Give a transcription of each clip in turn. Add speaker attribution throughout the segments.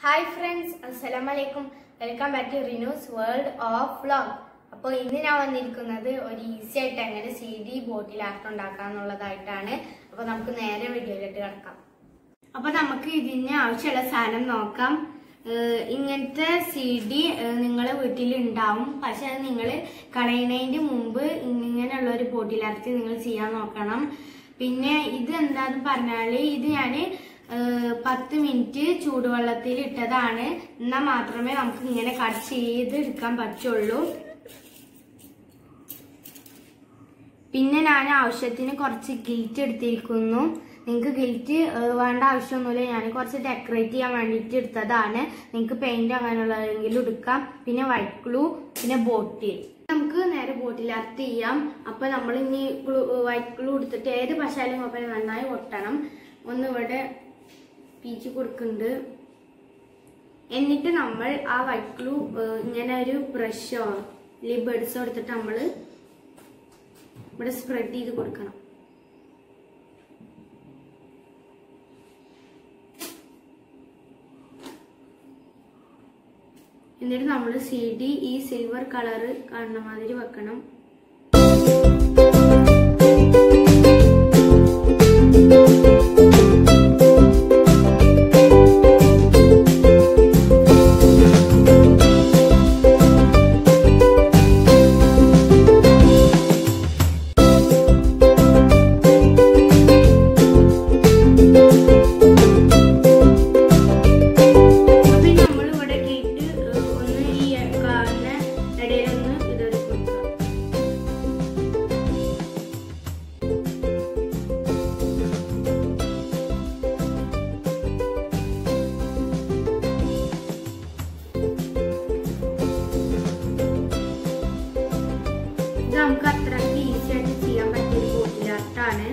Speaker 1: hi friends അസ്സലാമലൈക്കും welcome back to Rinu's world of vlog അപ്പോൾ ഇന്ന് ഞാൻ വന്നിരിക്കുന്നത് ഒരു ഈസി ആയിട്ട് എങ്ങനെ സി ഡി ബോട്ടിൽ ആർട്ട് ഉണ്ടാക്കാന്നുള്ളതായിട്ടാണ് അപ്പോൾ നമുക്ക് നേരെ വീഡിയോയിലിട്ട് കിടക്കാം അപ്പോൾ നമുക്ക് ഇതിന് ആവശ്യമുള്ള സാധനം നോക്കാം ഏഹ് ഇങ്ങനത്തെ സി ഡി നിങ്ങളെ വീട്ടിൽ ഉണ്ടാവും പക്ഷെ അത് നിങ്ങൾ കളയുന്നതിന് മുമ്പ് ഇങ്ങനെയുള്ള ഒരു ബോട്ടിൽ ആർട്ട് നിങ്ങൾ ചെയ്യാൻ നോക്കണം പിന്നെ ഇത് എന്താന്ന് പറഞ്ഞാല് ഇത് ഞാന് ഏഹ് പത്ത് മിനിറ്റ് ചൂടുവെള്ളത്തിൽ ഇട്ടതാണ് എന്നാൽ മാത്രമേ നമുക്ക് ഇങ്ങനെ കട്ട് ചെയ്ത് എടുക്കാൻ പറ്റുള്ളൂ പിന്നെ ഞാൻ ആവശ്യത്തിന് കുറച്ച് ഗിൽറ്റ് എടുത്തിരിക്കുന്നു നിങ്ങൾക്ക് ഗിൽറ്റ് വേണ്ട ആവശ്യമൊന്നുമില്ല ഞാൻ കുറച്ച് ഡെക്കറേറ്റ് ചെയ്യാൻ വേണ്ടിയിട്ട് എടുത്തതാണ് നിങ്ങൾക്ക് പെയിന്റ് അങ്ങനെയുള്ളതെങ്കിലും എടുക്കാം പിന്നെ വൈറ്റ് ഗ്ലൂ പിന്നെ ബോട്ടിൽ നമുക്ക് നേരെ ബോട്ടിൽ അർത്ത് ചെയ്യാം അപ്പൊ നമ്മൾ ഇനി ഗ്ലൂ വൈറ്റ് ഗ്ലൂ എടുത്തിട്ട് ഏത് പശാലും കുഴപ്പമില്ല നന്നായി ഒട്ടണം ഒന്ന് ഇവിടെ പീച്ച് കൊടുക്കുന്നുണ്ട് എന്നിട്ട് നമ്മൾ ആ വൈറ്റ് ഗ്ലൂ ഇങ്ങനെ ഒരു ബ്രഷോ ലിബേഡ്സോ എടുത്തിട്ട് നമ്മൾ ഇവിടെ സ്പ്രെഡ് ചെയ്ത് കൊടുക്കണം എന്നിട്ട് നമ്മൾ സി ഡി ഈ സിൽവർ കളറ് കാണുന്ന മാതിരി വെക്കണം അപ്പൊ നമ്മൾ ഇവിടെ കേട്ട് ഒന്ന് ഈ കാണുന്ന ഇടയിലൊന്ന് ഇതൊരു കൊടുക്കാം ഇത് നമുക്ക് അത്രയ്ക്ക് ഈസി ആയിട്ട് ചെയ്യാൻ പറ്റിയ ഒരു ബോട്ടിലാട്ടാണ്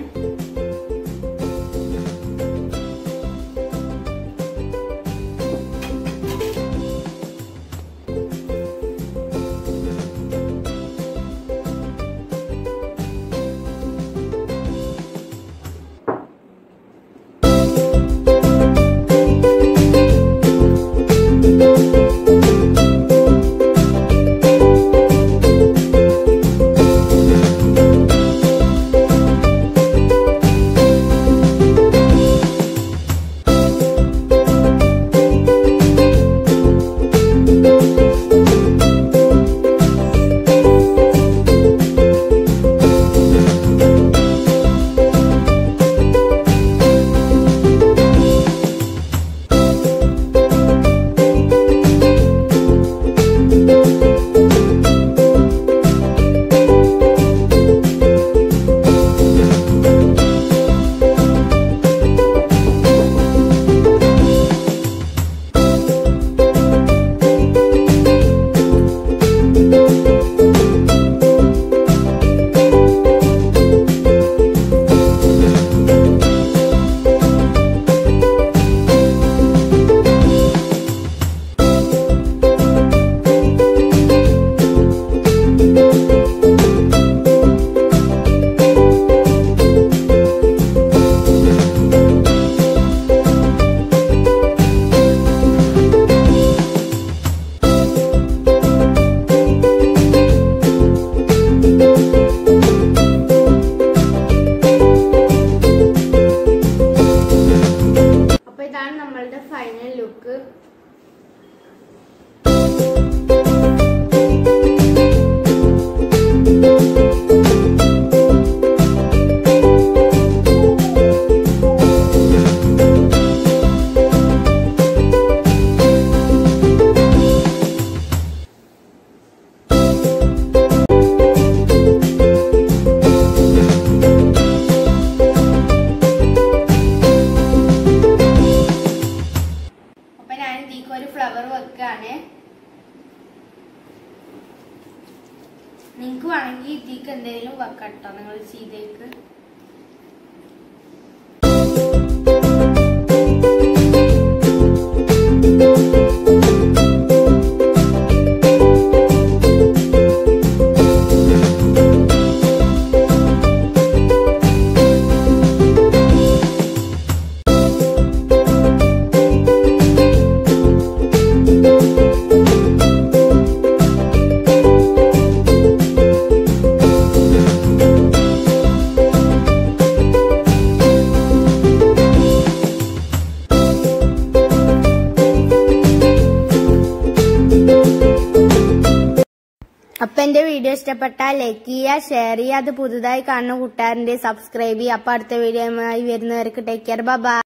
Speaker 1: അപ്പൊ ഇതാണ് നമ്മളുടെ ഫൈനൽ ലുക്ക് അപ്പൊ ഞാൻ ഇതിക്ക് ഒരു ഫ്ലവർ വെക്കാണ് നിങ്ങക്ക് വേണമെങ്കിൽ ഇതിക്ക് എന്തെങ്കിലും വെക്കട്ടോ നിങ്ങൾ ചെയ്തേക്ക് അപ്പൊ എന്റെ വീഡിയോ ഇഷ്ടപ്പെട്ടാൽ ലൈക്ക് ചെയ്യുക ഷെയർ ചെയ്യുക അത് പുതുതായി കാണുന്ന കൂട്ടുകാരന്റെ സബ്സ്ക്രൈബ് ചെയ്യുക അപ്പൊ അടുത്ത വീഡിയോയുമായി വരുന്നവർക്ക് ടേക്ക് കെയർ ബൈ